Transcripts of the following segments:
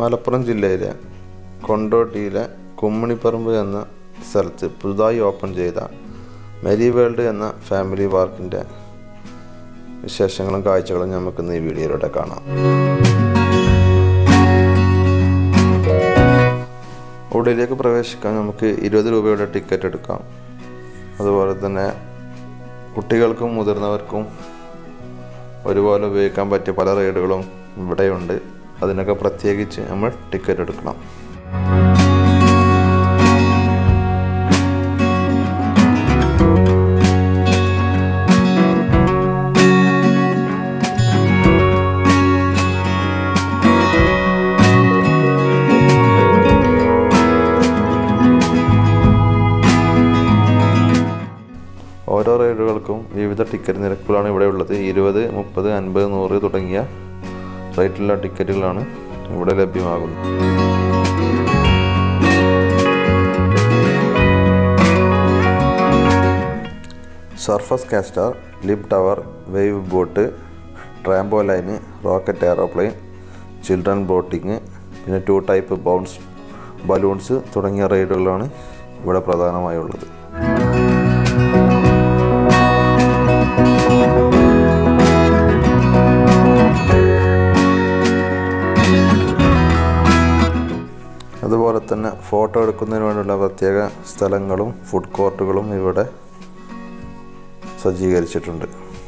മലപ്പുറം ജില്ലയിലെ കൊണ്ടോട്ടിയിലെ കുമ്മണിപ്പറമ്പ് എന്ന സ്ഥലത്ത് പുതുതായി ഓപ്പൺ ചെയ്ത മെരി വേൾഡ് എന്ന ഫാമിലി പാർക്കിൻ്റെ വിശേഷങ്ങളും കാഴ്ചകളും നമുക്കിന്ന് ഈ വീഡിയോയിലൂടെ കാണാം ഉള്ളിലേക്ക് പ്രവേശിക്കാൻ നമുക്ക് ഇരുപത് രൂപയുടെ ടിക്കറ്റ് എടുക്കാം അതുപോലെ തന്നെ കുട്ടികൾക്കും മുതിർന്നവർക്കും ഒരുപോലെ ഉപയോഗിക്കാൻ പറ്റിയ പല റൈഡുകളും ഇവിടെയുണ്ട് അതിനൊക്കെ പ്രത്യേകിച്ച് നമ്മൾ ടിക്കറ്റ് എടുക്കണം ഓരോ റൈഡുകൾക്കും വിവിധ ടിക്കറ്റ് നിരക്കുകളാണ് ഇവിടെ ഉള്ളത് ഇരുപത് മുപ്പത് അൻപത് നൂറ് തുടങ്ങിയ റേറ്റിലുള്ള ടിക്കറ്റുകളാണ് ഇവിടെ ലഭ്യമാകുന്നത് surface caster lip tower wave boat trampoline rocket aeroplane children boating പിന്നെ ടു ടൈപ്പ് ബൗൺസ് ബലൂൺസ് തുടങ്ങിയ റൈഡുകളാണ് ഇവിടെ പ്രധാനമായുള്ളത് അതുപോലെ തന്നെ ഫോട്ടോ എടുക്കുന്നതിന് വേണ്ടിയുള്ള പ്രത്യേക സ്ഥലങ്ങളും ഫുഡ് കോർട്ടുകളും ഇവിടെ സജ്ജീകരിച്ചിട്ടുണ്ട്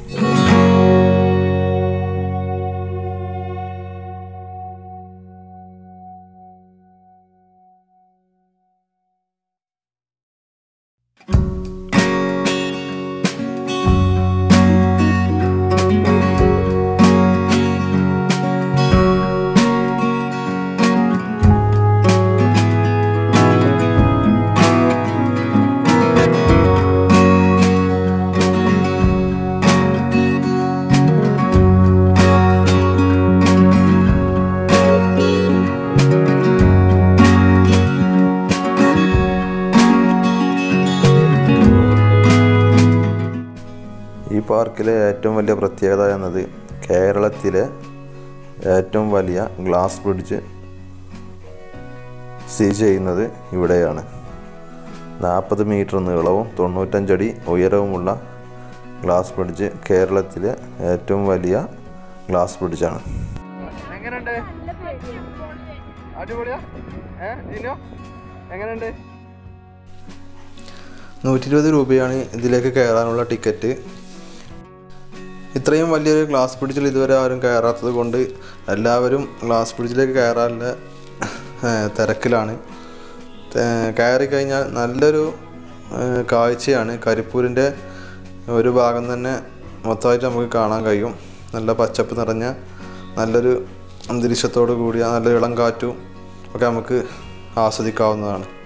ഈ പാർക്കിലെ ഏറ്റവും വലിയ പ്രത്യേകത എന്നത് കേരളത്തിലെ ഏറ്റവും വലിയ ഗ്ലാസ് ബ്രിഡ്ജ് സ്ഥിതി ചെയ്യുന്നത് ഇവിടെയാണ് നാൽപ്പത് മീറ്റർ നീളവും തൊണ്ണൂറ്റഞ്ചടി ഉയരവുമുള്ള ഗ്ലാസ് ബ്രിഡ്ജ് കേരളത്തിലെ ഏറ്റവും വലിയ ഗ്ലാസ് ബ്രിഡ്ജാണ് എങ്ങനെയുണ്ട് അടിപൊളിയാ ഏ ജിനോ എങ്ങനെയുണ്ട് നൂറ്റി ഇരുപത് രൂപയാണ് ഇതിലേക്ക് കയറാനുള്ള ടിക്കറ്റ് ഇത്രയും വലിയൊരു ഗ്ലാസ് ബ്രിഡ്ജിൽ ഇതുവരെ ആരും കയറാത്തത് കൊണ്ട് എല്ലാവരും ഗ്ലാസ് ബ്രിഡ്ജിലേക്ക് കയറാനുള്ള ഏഹ്, തിരക്കിലാണ് ഏഹ്, കയറി കഴിഞ്ഞാൽ നല്ലൊരു ഏഹ്, കാഴ്ചയാണ് കരിപ്പൂരിൻ്റെ ഒരു ഭാഗം തന്നെ മൊത്തമായിട്ട് നമുക്ക് കാണാൻ കഴിയും നല്ല പച്ചപ്പ് നിറഞ്ഞ നല്ലൊരു അന്തരീക്ഷത്തോടു കൂടിയ നല്ല ഇളം കാറ്റും ഒക്കെ നമുക്ക് ആസ്വദിക്കാവുന്നതാണ്